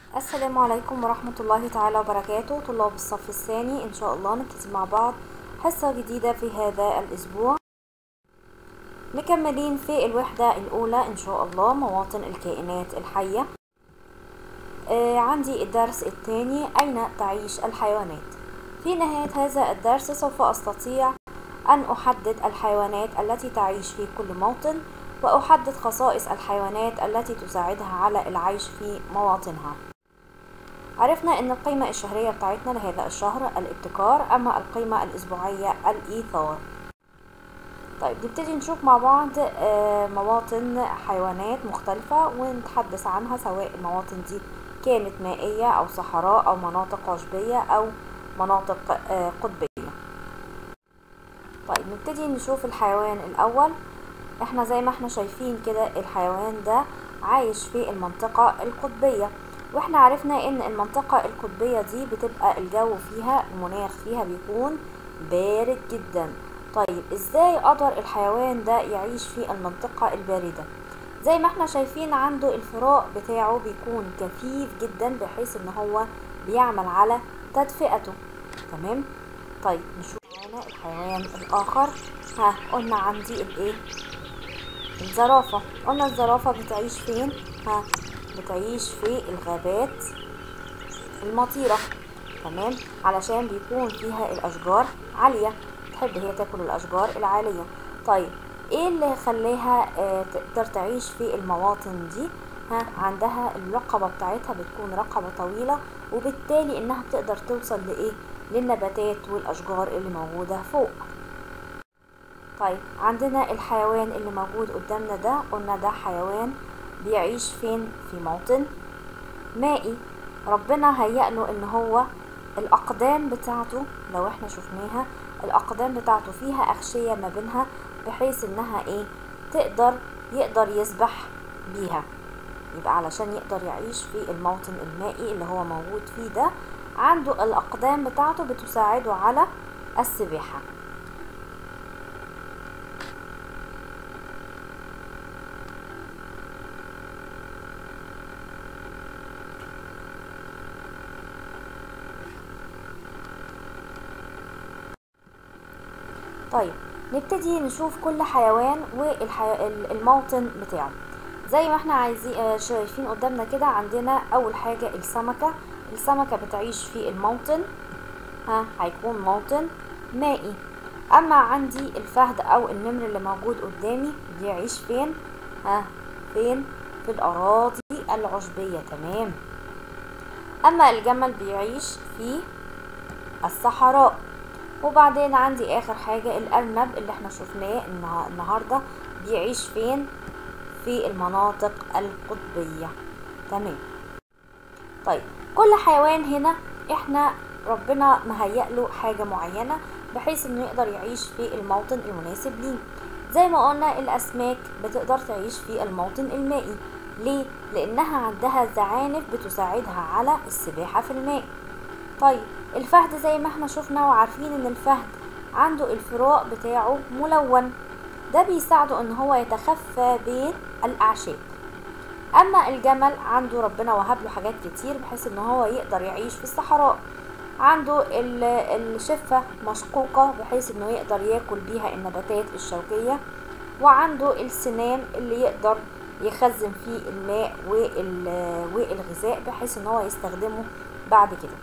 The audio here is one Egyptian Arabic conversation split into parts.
السلام عليكم ورحمة الله تعالى وبركاته طلاب الصف الثاني إن شاء الله نبتدي مع بعض حصة جديدة في هذا الأسبوع مكملين في الوحدة الأولى إن شاء الله مواطن الكائنات الحية آه عندي الدرس الثاني أين تعيش الحيوانات في نهاية هذا الدرس سوف أستطيع أن أحدد الحيوانات التي تعيش في كل موطن وأحدد خصائص الحيوانات التي تساعدها على العيش في مواطنها عرفنا ان القيمة الشهرية بتاعتنا لهذا الشهر الابتكار اما القيمة الاسبوعية الايثار طيب نبتدي نشوف مع بعض مواطن حيوانات مختلفة ونتحدث عنها سواء المواطن دي كانت مائية او صحراء او مناطق عشبية او مناطق قطبية طيب نبتدي نشوف الحيوان الاول احنا زي ما احنا شايفين كده الحيوان ده عايش في المنطقة القطبية واحنا عرفنا ان المنطقة القطبية دي بتبقى الجو فيها المناخ فيها بيكون بارد جدا طيب ازاي قدر الحيوان ده يعيش في المنطقة الباردة زي ما احنا شايفين عنده الفراء بتاعه بيكون كثيف جدا بحيث ان هو بيعمل على تدفئته تمام طيب نشوف معانا الحيوان الاخر ها قلنا عندي الايه الزرافة قلنا الزرافة بتعيش فين ها بتعيش في الغابات المطيرة تمام علشان بيكون فيها الأشجار عالية تحب هي تاكل الأشجار العالية طيب ايه اللي خلاها آه تقدر تعيش في المواطن دي ها عندها الرقبة بتاعتها بتكون رقبة طويلة وبالتالي انها بتقدر توصل لايه للنباتات والأشجار اللي موجودة فوق طيب عندنا الحيوان اللي موجود قدامنا ده قلنا ده حيوان بيعيش فين في موطن مائي ربنا هيأ له ان هو الاقدام بتاعته لو احنا شفناها الاقدام بتاعته فيها اغشية ما بينها بحيث انها ايه تقدر يقدر يسبح بيها يبقى علشان يقدر يعيش في الموطن المائي اللي هو موجود فيه ده عنده الاقدام بتاعته بتساعده على السباحة طيب نبتدي نشوف كل حيوان والموطن بتاعه زي ما احنا عايزين شايفين قدامنا كده عندنا اول حاجة السمكة السمكة بتعيش في الموطن ها هيكون موطن مائي اما عندي الفهد او النمر اللي موجود قدامي بيعيش فين ها فين في الاراضي العشبية تمام اما الجمل بيعيش في الصحراء وبعدين عندي اخر حاجة الارنب اللي احنا شفناه النهاردة بيعيش فين في المناطق القطبية تمام طيب كل حيوان هنا احنا ربنا مهيأ له حاجة معينة بحيث انه يقدر يعيش في الموطن المناسب ليه زي ما قلنا الاسماك بتقدر تعيش في الموطن المائي ليه لانها عندها زعانف بتساعدها على السباحة في الماء طيب الفهد زي ما احنا شفنا وعارفين ان الفهد عنده الفراء بتاعه ملون ده بيساعده ان هو يتخفى بين الاعشاب اما الجمل عنده ربنا وهب له حاجات كتير بحيث ان هو يقدر يعيش في الصحراء عنده الشفة مشقوقة بحيث انه يقدر ياكل بيها النباتات الشوكية وعنده السنام اللي يقدر يخزن فيه الماء والغذاء بحيث ان هو يستخدمه بعد كده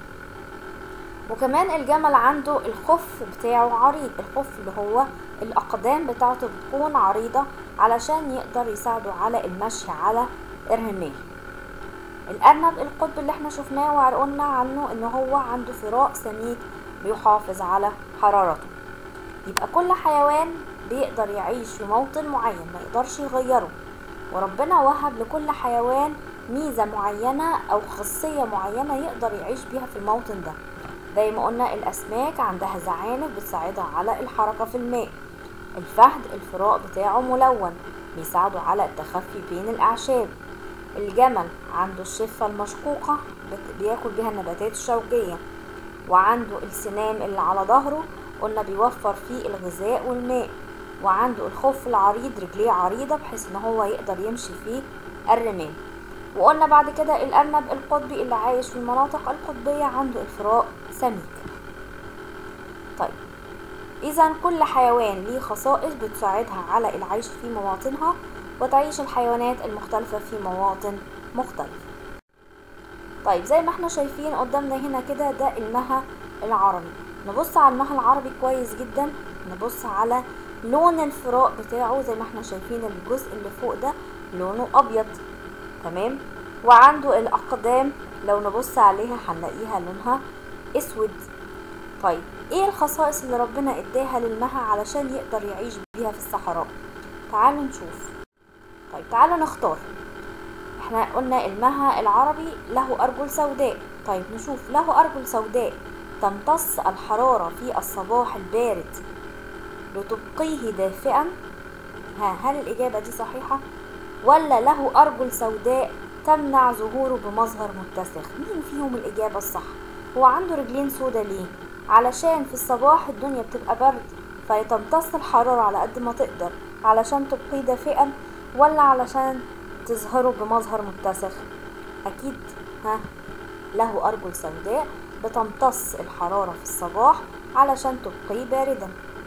وكمان الجمل عنده الخف بتاعه عريض الخف اللي هو الاقدام بتاعته بتكون عريضة علشان يقدر يساعده على المشي على الرمال الارنب القطب اللي احنا شفناه وقلنا عنه ان هو عنده فراء سميك بيحافظ على حرارته يبقى كل حيوان بيقدر يعيش في موطن معين ما يقدرش يغيره وربنا وهب لكل حيوان ميزة معينة او خاصية معينة يقدر يعيش بيها في الموطن ده زي ما قلنا الأسماك عندها زعانف بتساعدها على الحركة في الماء الفهد الفراء بتاعه ملون بيساعده على التخفي بين الأعشاب الجمل عنده الشفة المشقوقة بياكل بيها النباتات الشوكية وعنده السنام اللي على ظهره قلنا بيوفر فيه الغذاء والماء وعنده الخف العريض رجليه عريضة بحيث ان هو يقدر يمشي فيه الرمال وقلنا بعد كده الأرنب القطبي اللي عايش في المناطق القطبية عنده الفراء سميك طيب إذا كل حيوان ليه خصائص بتساعدها على العيش في مواطنها وتعيش الحيوانات المختلفة في مواطن مختلفة طيب زي ما احنا شايفين قدامنا هنا كده ده المها العربي نبص على المها العربي كويس جدا نبص على لون الفراء بتاعه زي ما احنا شايفين الجزء اللي فوق ده لونه ابيض تمام وعنده الاقدام لو نبص عليها هنلاقيها لونها اسود طيب ايه الخصائص اللي ربنا اداها للمها علشان يقدر يعيش بيها في الصحراء تعالوا نشوف طيب تعالوا نختار احنا قلنا المها العربي له ارجل سوداء طيب نشوف له ارجل سوداء تمتص الحرارة في الصباح البارد لتبقيه دافئا ها هل الإجابة دي صحيحة ولا له أرجل سوداء تمنع ظهوره بمظهر متسخ مين فيهم الإجابة الصح هو عنده رجلين سودا ليه علشان في الصباح الدنيا بتبقى برد فيتمتص الحرارة على قد ما تقدر علشان تبقيه دافئا ولا علشان تظهره بمظهر متسخ أكيد ها له أرجل سوداء بتمتص الحرارة في الصباح علشان تبقيه باردا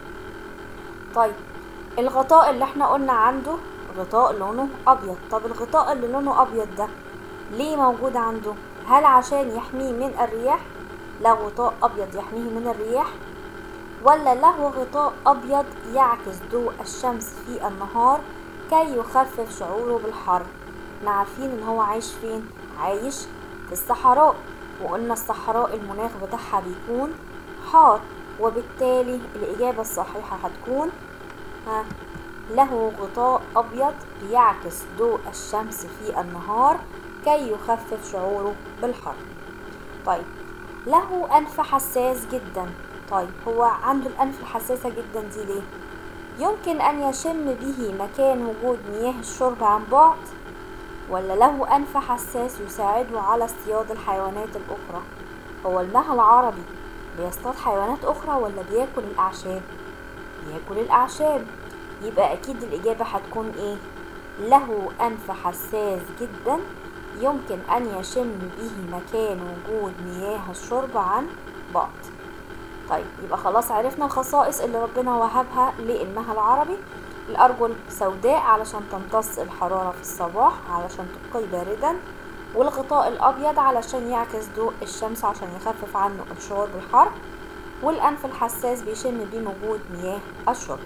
طيب الغطاء اللي احنا قلنا عنده غطاء لونه أبيض طب الغطاء اللي لونه أبيض ده ليه موجود عنده هل عشان يحميه من الرياح له غطاء أبيض يحميه من الرياح ولا له غطاء أبيض يعكس ضوء الشمس في النهار كي يخفف شعوره بالحر احنا عارفين ان هو عايش فين عايش في الصحراء وقلنا الصحراء المناخ بتاعها بيكون حار وبالتالي الإجابة الصحيحة هتكون ها له غطاء أبيض بيعكس ضوء الشمس في النهار كي يخفف شعوره بالحر طيب له أنف حساس جدا طيب هو عنده الأنف الحساسة جدا دي ليه يمكن أن يشم به مكان وجود مياه الشرب عن بعد ولا له أنف حساس يساعده على اصطياد الحيوانات الأخرى هو المها العربي بيصطاد حيوانات أخرى ولا بياكل الأعشاب بياكل الأعشاب يبقى أكيد الإجابة هتكون إيه له أنف حساس جدا يمكن أن يشم به مكان وجود مياه الشرب عن بعد طيب يبقى خلاص عرفنا الخصائص اللي ربنا وهبها للمها العربي الأرجل سوداء علشان تمتص الحرارة في الصباح علشان تبقي باردا والغطاء الأبيض علشان يعكس ضوء الشمس عشان يخفف عنه الشعور بالحر والأنف الحساس بيشم بيه وجود مياه الشرب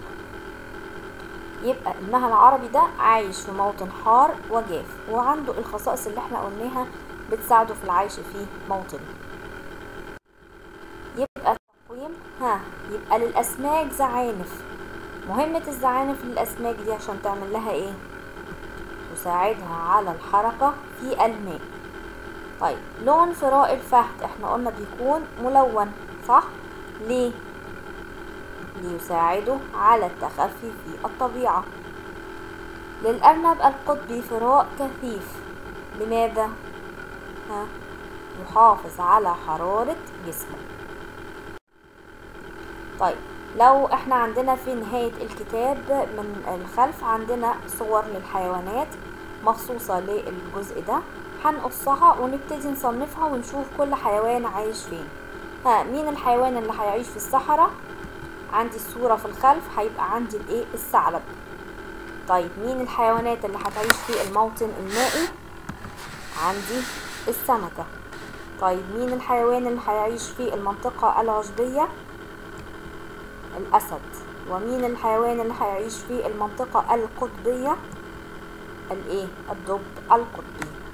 يبقى المها العربي ده عايش في موطن حار وجاف وعنده الخصائص اللي احنا قلناها بتساعده في العيش في موطنه يبقى التقويم ها يبقى للأسماك زعانف مهمة الزعانف للأسماك دي عشان تعمل لها ايه تساعدها على الحركة في الماء طيب لون فراء الفهد احنا قلنا بيكون ملون صح ليه ليساعده على التخفي في الطبيعة للأرنب القطبي فراء كثيف لماذا ها يحافظ على حرارة جسمه طيب لو احنا عندنا في نهاية الكتاب من الخلف عندنا صور للحيوانات مخصوصة للجزء ده هنقصها ونبتدي نصنفها ونشوف كل حيوان عايش فين ها مين الحيوان اللي هيعيش في الصحراء عندي الصورة في الخلف هيبقى عندي الايه الثعلب طيب مين الحيوانات اللي هتعيش في الموطن المائي عندي السمكة طيب مين الحيوان اللي هيعيش في المنطقة العشبية الأسد ومين الحيوان اللي هيعيش في المنطقة القطبية الايه الدب القطبي